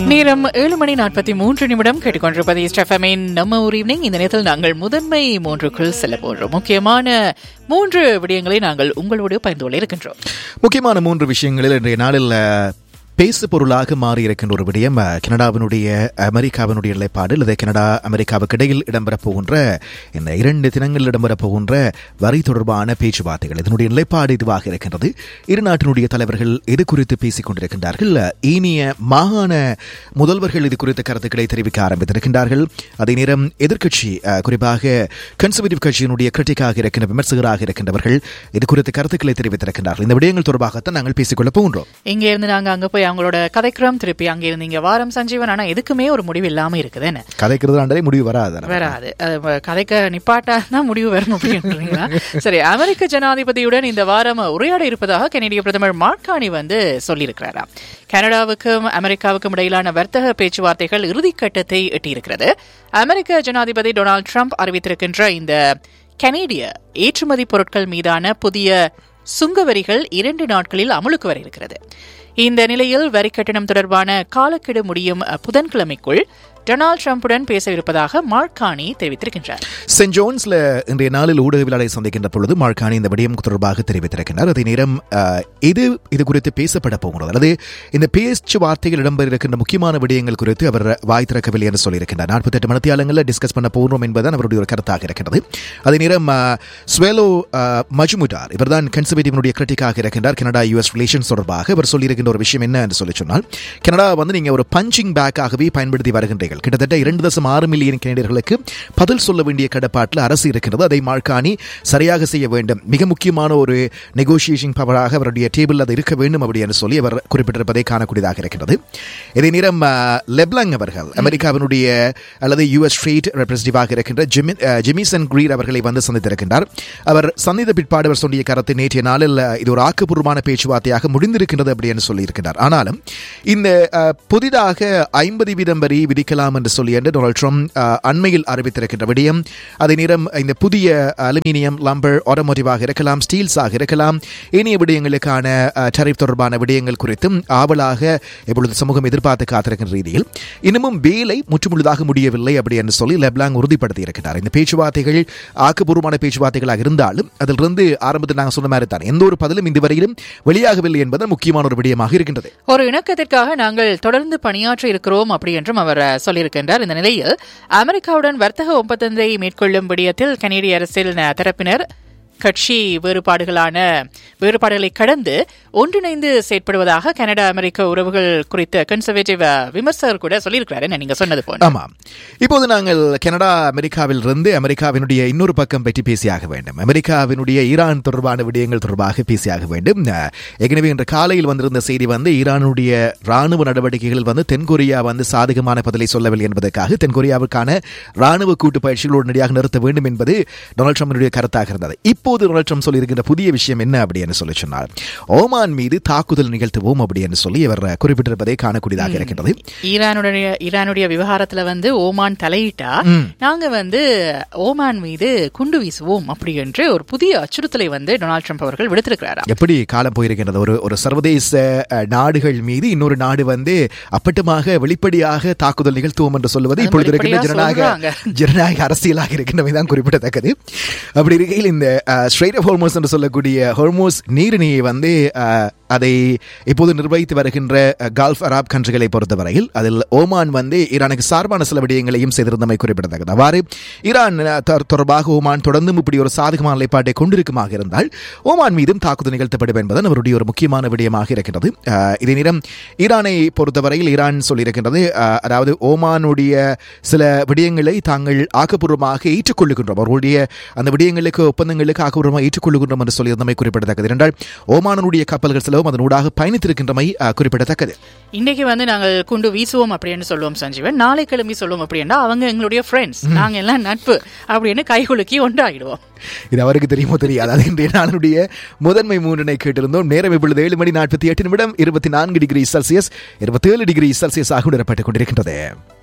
நேரம் ஏழு மணி நாற்பத்தி மூன்று நிமிடம் கேட்டுக்கொண்டிருப்பது ஸ்டெஃபமின் நம்ம ஊர் ஈவினிங் இந்த நேரத்தில் நாங்கள் முதன்மை மூன்றுக்குள் செல்ல போன்றோம் முக்கியமான மூன்று விடயங்களை நாங்கள் உங்களோடு பகிர்ந்து கொள்ள இருக்கின்றோம் முக்கியமான மூன்று விஷயங்களில் இன்றைய நாளில் அஹ், பேசு பொருளாக மாறி இருக்கின்ற ஒரு விடயம் அஹ், கனடாவினுடைய அமெரிக்காவினுடைய நிலைப்பாடு அல்லது கனடா அமெரிக்காவுக்கு இடையில் இடம்பெறப் போகின்ற இந்த இரண்டு தினங்களில் இடம்பெறப் போகின்ற வரி தொடர்பான பேச்சுவார்த்தைகள் இதனுடைய நிலைப்பாடு இதுவாக இருக்கின்றது இரு நாட்டினுடைய தலைவர்கள் இது குறித்து பேசிக் கொண்டிருக்கின்றார்கள் இனிய மாகாண முதல்வர்கள் இது குறித்த கருத்துக்களை தெரிவிக்க ஆரம்பித்திருக்கின்றார்கள் அதே நேரம் எதிர்க்கட்சி அஹ், குறிப்பாக கன்சர்வேட்டிவ் கட்சியினுடைய கிரிட்டிக்காக இருக்கின்ற விமர்சகராக இருக்கின்றவர்கள் இது குறித்த கருத்துக்களை தெரிவித்திருக்கின்றார்கள் இந்த விடயங்கள் தொடர்பாகத்தான் நாங்கள் பேசிக்கொள்ளப் போகின்றோம் இங்க இருந்து நாங்க அங்க போய் அவங்களோட கதைக்கிறோம் திருப்பி அங்க இருந்து இங்க வாரம் சஞ்சீவன் ஆனா எதுக்குமே ஒரு முடிவு இல்லாம இருக்குது என்ன கதைக்கிறது ஆண்டே முடிவு வராது வராது அது வ- கதைக்க நிப்பாட்டா தான் முடிவு வரும் அப்படின்றீங்களா சரி அமெரிக்க ஜனாதிபதியுடன் இந்த வாரம் உரையாட இருப்பதாக கனடிய பிரதமர் மார்கானி வந்து சொல்லியிருக்கிறாராம் கனடாவுக்கும் அமெரிக்காவுக்கும் இடையிலான வர்த்தக பேச்சுவார்த்தைகள் இறுதிக்கட்டத்தை எட்டியிருக்கிறது அமெரிக்க ஜனாதிபதி டொனால்ட் ட்ரம்ப் அறிவித்திருக்கின்ற இந்த கனேடிய ஏற்றுமதி பொருட்கள் மீதான புதிய சுங்க வரிகள் இரண்டு நாட்களில் அமலுக்கு வர இருக்கிறது இந்த நிலையில் வரி கட்டணம் தொடர்பான காலக்கெடு முடியும் அஹ், புதன்கிழமைக்குள் டொனால்ட் ட்ரம்புடன் பேச இருப்பதாக மார்கானி தெரிவித்திருக்கின்றார் சென்ட் ஜோன்ஸ்ல இன்றைய நாளில் ஊடகவியலாளரை சந்திக்கின்ற பொழுது மார்கானி இந்த விடயம் தொடர்பாக தெரிவித்திருக்கிறார் அதே நேரம் அஹ், இது இது குறித்து பேசப்பட போகிறது அல்லது இந்த பேச்சுவார்த்தைகள் இடம்பெற இருக்கின்ற முக்கியமான விடயங்கள் குறித்து அவர் வாய் திறக்கவில்லை என்று சொல்லியிருக்கின்றார் நாற்பத்தெட்டு மணித்தியாலங்களில் டிஸ்கஸ் பண்ண போகிறோம் என்பதுதான் அவருடைய ஒரு கருத்தாக இருக்கின்றது அதே நேரம் அஹ், ஸ்வேலோ அஹ், மஜ்முடார் இவர்தான் கன்சர்வேட்டிவனுடைய கிரிட்டிக்காக இருக்கின்றார் கனடா யுஎஸ் ரிலேஷன்ஸ் தொடர்பாக இவர் சொல்லியிருக்கின்ற ஒரு விஷயம் என்ன என்று சொல்லி சொன்னால் கனடா வந்து நீங்க ஒரு பஞ்சிங் பேக்காகவே பயன்படுத்தி வருகின்றீர்கள் கிட்டத்தட்ட இரண்டு தசம் ஆறு மில்லியன் கனடியர்களுக்கு பதில் சொல்ல வேண்டிய கடப்பாட்டில் அரசு இருக்கின்றது அதை மார்காணி சரியாக செய்ய வேண்டும் மிக முக்கியமான ஒரு நெகோசியேஷன் பவராக அவருடைய டேபிள் அது இருக்க வேண்டும் அப்படி என்று சொல்லி அவர் குறிப்பிட்டிருப்பதை காணக்கூடியதாக இருக்கின்றது இதே நேரம் அஹ், லெப்லாங் அவர்கள் அமெரிக்காவினுடைய அல்லது யுஎஸ் ஸ்ட்ரீட் ரெப்ரஸன்டேட்டிவாக இருக்கின்ற ஜிமி அஹ், ஜிமிசன் கிரீர் அவர்களை வந்து சந்தித்திருக்கின்றார் அவர் சந்தித்த பிற்பாடு அவர் சொல்லிய கருத்து நேற்றைய நாளில் அஹ், இது ஒரு ஆக்கப்பூர்வமான பேச்சுவார்த்தையாக முடிந்திருக்கின்றது அப்படி என்று சொல்லியிருக்கின்றார் ஆனாலும் இந்த அஹ், புதிதாக ஐம்பது வீதம் வரி விதிக்கலாம் என்று சொல்லி என்று டொனால்ட் ட்ரம்ப் அஹ், அண்மையில் அறிவித்திருக்கின்ற விடயம் அதே நேரம் இந்த புதிய அலுமினியம் லம்பர் ஆட்டோமோட்டிவாக இருக்கலாம் ஸ்டீல்ஸாக இருக்கலாம் இனிய விடயங்களுக்கான டரிஃப் தொடர்பான விடயங்கள் குறித்தும் ஆவலாக இப்பொழுது சமூகம் எதிர்பார்த்து காத்திருக்கின்ற ரீதியில் இன்னமும் வேலை முற்றுமுழுதாக முடியவில்லை அப்படி என்று சொல்லி லெப்லாங் உறுதிப்படுத்தி இருக்கிறார் இந்த பேச்சுவார்த்தைகள் ஆக்கப்பூர்வமான பேச்சுவார்த்தைகளாக இருந்தாலும் அதிலிருந்து ஆரம்பத்தில் நாங்கள் சொன்ன மாதிரி தான் எந்த ஒரு பதிலும் இந்த வரையிலும் வெளியாகவில்லை என்பது முக்கியமான ஒரு விடயமாக இருக்கின்றது ஒரு இணக்கத்திற்காக நாங்கள் தொடர்ந்து பணியாற்ற இருக்கிறோம் அப்படி என்றும் அவர் அஹ், சொல்லியிருக்கின்றார் இந்த நிலையில் அமெரிக்காவுடன் வர்த்தக ஒப்பந்தத்தை மேற்கொள்ளும் விடயத்தில் கனேடிய அரசியல் ந- தரப்பினர் கட்சி வேறுபாடுகளான வேறுபாடுகளை கடந்து ஒன்றிணைந்து செயற்படுவதாக கனடா அமெரிக்க உறவுகள் குறித்த கன்சர்வேட்டிவ் அஹ், விமர்சகர் கூட சொல்லியிருக்கிறாரு என்ன நீங்க சொன்னது போல ஆமாம் இப்போது நாங்கள் கனடா அமெரிக்காவில் இருந்து அமெரிக்காவினுடைய இன்னொரு பக்கம் பற்றி பேசியாக வேண்டும் அமெரிக்காவினுடைய ஈரான் தொடர்பான விடயங்கள் தொடர்பாக பேசியாக வேண்டும் அஹ், ஏற்கனவே இன்று காலையில் வந்திருந்த செய்தி வந்து ஈரானுடைய ராணுவ நடவடிக்கைகள் வந்து தென்கொரியா வந்து சாதகமான பதிலை சொல்லவில்லை என்பதற்காக தென்கொரியாவுக்கான ராணுவ கூட்டு பயிற்சிகள் உடனடியாக நிறுத்த வேண்டும் என்பது டொனால்ட் ட்ரம்பினுடைய கருத்தாக இருந்தது இப்போது டொனால்ட் ட்ரம்ப் சொல்லியிருக்கின்ற புதிய விஷயம் என்ன அப்படி என்று சொல்லி சொன்னார் ஓமான் மீது தாக்குதல் நிகழ்த்துவோம் அப்படி என்று சொல்லி அவர் குறிப்பிட்டிருப்பதை காணக்கூடியதாக இருக்கின்றது ஈரானுடைய ஈரானுடைய விவகாரத்துல வந்து ஓமான் தலையிட்டா நாங்க வந்து ஓமான் மீது குண்டு வீசுவோம் அப்படி என்று ஒரு புதிய அச்சுறுத்தலை வந்து டொனால்ட் ட்ரம்ப் அவர்கள் விடுத்திருக்கிறாராம் எப்படி காலம் போயிருக்கின்றது ஒரு ஒரு சர்வதேச அஹ், நாடுகள் மீது இன்னொரு நாடு வந்து அப்பட்டமாக வெளிப்படையாக தாக்குதல் நிகழ்த்துவோம் என்று சொல்லுவது அது இப்பொழுது இருக்கின்ற வெளிப்படையா ஜனநாயக சொல்றாங்க. ஜனநாயக அரசியலாக இருக்கின்றவை தான் குறிப்பிடத்தக்கது அப்படி இருக்கையில் இந்த ஸ்ட்ரெயிட் ஆஃப் ஹோர்மோஸ் என்று சொல்லக்கூடிய ஹோர்மோஸ் நீரிணையை வந்து அஹ், அதை இப்போது நிர்வகித்து வருகின்ற அஹ், கல்ஃப் அரப் கண்ட்ரிகளை பொறுத்தவரையில் அதில் ஓமான் வந்து ஈரானுக்கு சார்பான சில விடயங்களையும் செய்திருந்தமை குறிப்பிடத்தக்கது அவ்வாறு ஈரான் அஹ், தொ- தொடர்பாக ஓமான் தொடர்ந்தும் இப்படி ஒரு சாதகமான நிலைப்பாட்டை கொண்டிருக்குமாக இருந்தால் ஓமான் மீதும் தாக்குதல் நிகழ்த்தப்படும் என்பதன் அவருடைய ஒரு முக்கியமான விடயமாக இருக்கிறது அஹ், இதே நேரம் ஈரானை பொறுத்தவரையில் ஈரான் சொல்லியிருக்கின்றது அஹ், அதாவது ஓமானுடைய சில விடயங்களை தாங்கள் ஆக்கப்பூர்வமாக ஏற்றுக்கொள்ளுகின்றோம் அவர்களுடைய அந்த விடயங்களுக்கு ஒப்பந்தங்களுக்கு ஆக்கப்பூர்வமாக ஏற்றுக்கொள்ளுகின்றோம் என்று சொல்லியிருந்தமை குறிப்பிடத்தக்கது என்றால் ஓமானுடைய கப்பல்கள் சிலவும் அதனூடாக பயணித்திருக்கின்றமை அஹ், குறிப்பிடத்தக்கது இன்னைக்கு வந்து நாங்கள் குண்டு வீசுவோம் அப்படின்னு சொல்லுவோம் சஞ்சீவன் நாளை கிளம்பி சொல்லுவோம் அப்படின்னா அவங்க எங்களுடைய ஃப்ரெண்ட்ஸ் நாங்க எல்லாம் நட்பு அப்படின்னு கைகுலுக்கி ஒன்றாகிடுவோம் இது அவருக்கு தெரியுமோ தெரியாது அது இன்றைய நாளுடைய முதன்மை மூன்றினை கேட்டிருந்தோம் நேரம் இப்பொழுது ஏழு மணி நாற்பத்தி எட்டு நிமிடம் இருபத்தி நான்கு டிகிரி செல்சியஸ் இருபத்தி ஏழு டிகிரி செல்சியஸ் ஆக உணரப்பட்டுக் கொண்டிருக்கின்றது